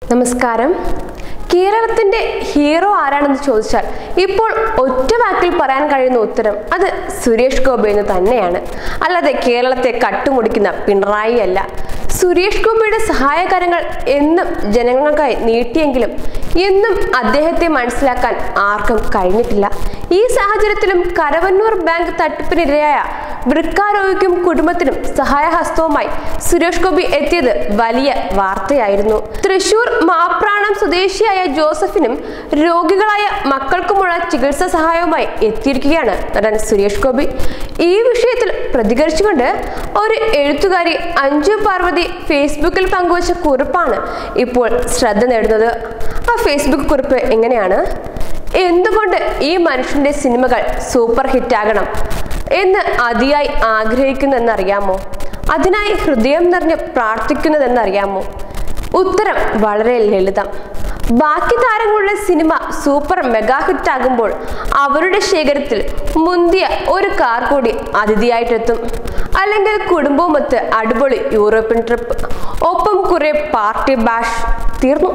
നമസ്കാരം കേരളത്തിന്റെ ഹീറോ ആരാണെന്ന് ചോദിച്ചാൽ ഇപ്പോൾ ഒറ്റ വാക്കിൽ പറയാൻ കഴിയുന്ന ഉത്തരം അത് സുരേഷ് ഗോപി എന്ന് തന്നെയാണ് അല്ലാതെ കേരളത്തെ കട്ടുമുടിക്കുന്ന പിണറായി അല്ല സുരേഷ് ഗോപിയുടെ സഹായകരങ്ങൾ എന്നും ജനങ്ങൾക്കായി നീട്ടിയെങ്കിലും എന്നും അദ്ദേഹത്തെ മനസ്സിലാക്കാൻ ആർക്കും കഴിഞ്ഞിട്ടില്ല ഈ സാഹചര്യത്തിലും കരവന്നൂർ ബാങ്ക് തട്ടിപ്പിനിരയായ വൃക്കാരോഗ്യം കുടുംബത്തിനും സഹായഹസ്തവുമായി സുരേഷ് ഗോപി എത്തിയത് വലിയ വാർത്തയായിരുന്നു തൃശൂർ മാപ്രാണം സ്വദേശിയായ ജോസഫിനും രോഗികളായ മക്കൾക്കുമുള്ള ചികിത്സാ സഹായവുമായി എത്തിയിരിക്കുകയാണ് നടൻ സുരേഷ് ഗോപി ഈ വിഷയത്തിൽ പ്രതികരിച്ചുകൊണ്ട് ഒരു എഴുത്തുകാരി അഞ്ജു പാർവതി ഫേസ്ബുക്കിൽ പങ്കുവച്ച കുറിപ്പാണ് ഇപ്പോൾ ശ്രദ്ധ നേടുന്നത് ആ ഫേസ്ബുക്ക് കുറിപ്പ് എങ്ങനെയാണ് എന്തുകൊണ്ട് ഈ മനുഷ്യന്റെ സിനിമകൾ സൂപ്പർ ഹിറ്റാകണം എന്ന് അതിയായി ആഗ്രഹിക്കുന്നെന്നറിയാമോ അതിനായി ഹൃദയം നിറഞ്ഞ് പ്രാർത്ഥിക്കുന്നതെന്നറിയാമോ ഉത്തരം വളരെ ലളിതം ബാക്കി താരങ്ങളുടെ സിനിമ സൂപ്പർ മെഗാ ഹിറ്റ് ആകുമ്പോൾ അവരുടെ ശേഖരത്തിൽ മുന്തിയ ഒരു കാർ കൂടി അതിഥിയായിട്ടെത്തും അല്ലെങ്കിൽ കുടുംബവുമൊത്ത് അടിപൊളി യൂറോപ്യൻ ട്രിപ്പ് ഒപ്പം കുറെ പാർട്ടി ബാഷ് തീർന്നു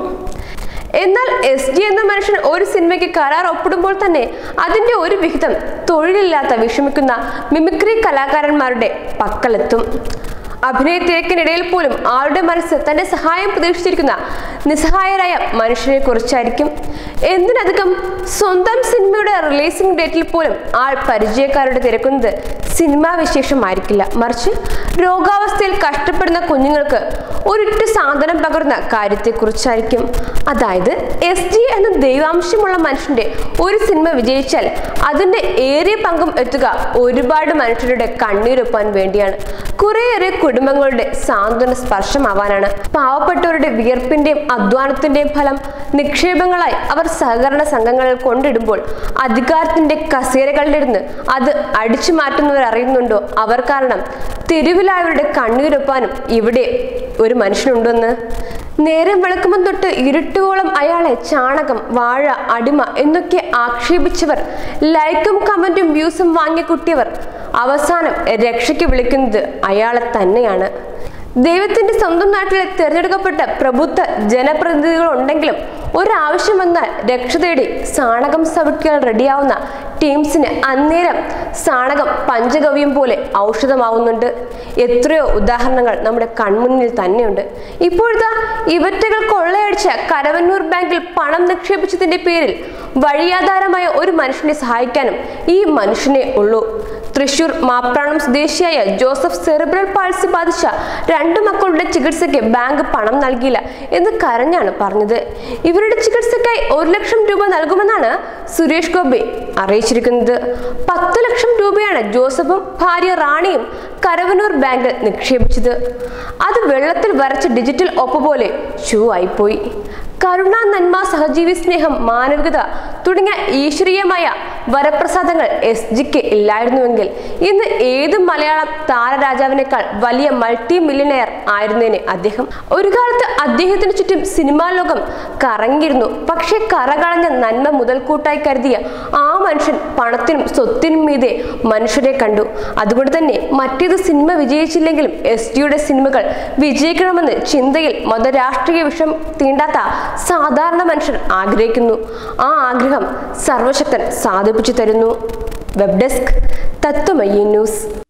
എന്നാൽ എസ് ജി എന്ന മനുഷ്യൻ ഒരു സിനിമയ്ക്ക് കരാർ ഒപ്പിടുമ്പോൾ തന്നെ അതിന്റെ ഒരു വിഹിതം തൊഴിലില്ലാത്ത വിഷമിക്കുന്ന മിമിക്രി കലാകാരന്മാരുടെ പക്കലെത്തും അഭിനയ തിരക്കിനിടയിൽ പോലും ആളുടെ മനസ്സ് തന്റെ സഹായം പ്രതീക്ഷിച്ചിരിക്കുന്ന നിസ്സഹായരായ മനുഷ്യരെ കുറിച്ചായിരിക്കും എന്തിനധികം സ്വന്തം സിനിമയുടെ റിലീസിംഗ് ഡേറ്റിൽ പോലും ആൾ പരിചയക്കാരുടെ തിരക്കുന്നത് സിനിമാ വിശേഷമായിരിക്കില്ല മറിച്ച് രോഗാവസ്ഥയിൽ കഷ്ടപ്പെടുന്ന കുഞ്ഞുങ്ങൾക്ക് ഒരിട്ട് സാന്ത്വനം പകർന്ന കാര്യത്തെക്കുറിച്ചായിരിക്കും അതായത് എസ് ജി എന്ന ദൈവാംശമുള്ള മനുഷ്യന്റെ ഒരു സിനിമ വിജയിച്ചാൽ അതിന്റെ ഏറിയ പങ്കും എത്തുക ഒരുപാട് മനുഷ്യരുടെ കണ്ണീരൊപ്പാൻ വേണ്ടിയാണ് കുറേയേറെ കുടുംബങ്ങളുടെ സാന്ത്വന സ്പർശമാവാനാണ് പാവപ്പെട്ടവരുടെ വിയർപ്പിന്റെയും അധ്വാനത്തിന്റെയും ഫലം നിക്ഷേപങ്ങളായി അവർ സഹകരണ സംഘങ്ങളിൽ കൊണ്ടിടുമ്പോൾ അധികാരത്തിന്റെ കസേരകളിലിരുന്ന് അത് അടിച്ചു മാറ്റുന്നവർ അറിയുന്നുണ്ടോ അവർ കാരണം തെരുവിലായവരുടെ കണ്ണീരൊപ്പാനും ഇവിടെ ഒരു മനുഷ്യനുണ്ടെന്ന് നേരം വെളുക്കുമ്പം തൊട്ട് ഇരുട്ടുവോളം അയാളെ ചാണകം വാഴ അടിമ എന്നൊക്കെ ആക്ഷേപിച്ചവർ ലൈക്കും കമന്റും വ്യൂസും വാങ്ങിക്കുട്ടിയവർ അവസാനം രക്ഷയ്ക്ക് വിളിക്കുന്നത് അയാളെ തന്നെയാണ് ദൈവത്തിന്റെ സ്വന്തം നാട്ടിലെ തിരഞ്ഞെടുക്കപ്പെട്ട പ്രബുദ്ധ ജനപ്രതിനിധികൾ ഉണ്ടെങ്കിലും ഒരാവശ്യം വന്നാൽ രക്ഷ തേടി സാണകം സവിക്കാൻ റെഡിയാവുന്ന ടീംസിന് അന്നേരം സാണകം പഞ്ചഗവ്യം പോലെ ഔഷധമാവുന്നുണ്ട് എത്രയോ ഉദാഹരണങ്ങൾ നമ്മുടെ കൺമുന്നിൽ തന്നെയുണ്ട് ഇപ്പോഴത്തെ ഇവറ്റകൾ കൊള്ളയടിച്ച കരവന്നൂർ ബാങ്കിൽ പണം നിക്ഷേപിച്ചതിന്റെ പേരിൽ വഴിയാധാരമായ ഒരു മനുഷ്യനെ സഹായിക്കാനും ഈ മനുഷ്യനെ ഉള്ളൂ തൃശൂർ മാപ്രാണം സ്വദേശിയായ ജോസഫ് സെറിബ്രൽ പാൾസി ബാധിച്ച രണ്ടു മക്കളുടെ ചികിത്സയ്ക്ക് ബാങ്ക് പണം നൽകിയില്ല എന്ന് കരഞ്ഞാണ് പറഞ്ഞത് ഇവരുടെ ചികിത്സയ്ക്കായി ഒരു ലക്ഷം രൂപ നൽകുമെന്നാണ് സുരേഷ് ഗോപി അറിയിച്ചിരിക്കുന്നത് പത്ത് ലക്ഷം രൂപയാണ് ജോസഫും ഭാര്യ റാണിയും കരവനൂർ ബാങ്കിൽ നിക്ഷേപിച്ചത് അത് വെള്ളത്തിൽ വരച്ച ഡിജിറ്റൽ ഒപ്പ് പോലെ ഷൂ ആയിപ്പോയി കരുണ നന്മ സഹജീവി സ്നേഹം മാനവികത തുടങ്ങിയ ഈശ്വരീയമായ വരപ്രസാദങ്ങൾ എസ് ജിക്ക് ഇല്ലായിരുന്നുവെങ്കിൽ ഇന്ന് ഏത് മലയാളം താരരാജാവിനേക്കാൾ വലിയ മൾട്ടി മില്യനെയർ ആയിരുന്നേനെ അദ്ദേഹം ഒരു കാലത്ത് അദ്ദേഹത്തിന് ചുറ്റും സിനിമാ ലോകം കറങ്ങിയിരുന്നു പക്ഷേ കറകളഞ്ഞ നന്മ മുതൽക്കൂട്ടായി കരുതിയ ആ മനുഷ്യൻ പണത്തിനും സ്വത്തിനും മീതെ മനുഷ്യരെ കണ്ടു അതുകൊണ്ട് തന്നെ മറ്റേത് സിനിമ വിജയിച്ചില്ലെങ്കിലും എസ് ജിയുടെ സിനിമകൾ വിജയിക്കണമെന്ന് ചിന്തയിൽ മതരാഷ്ട്രീയ വിഷം തീണ്ടാത്ത സാധാരണ മനുഷ്യർ ആഗ്രഹിക്കുന്നു ആ ആഗ്രഹം സർവശക്തൻ സാധിപ്പിച്ചു തരുന്നു വെബ് ഡെസ്ക് തത്വമയി ന്യൂസ്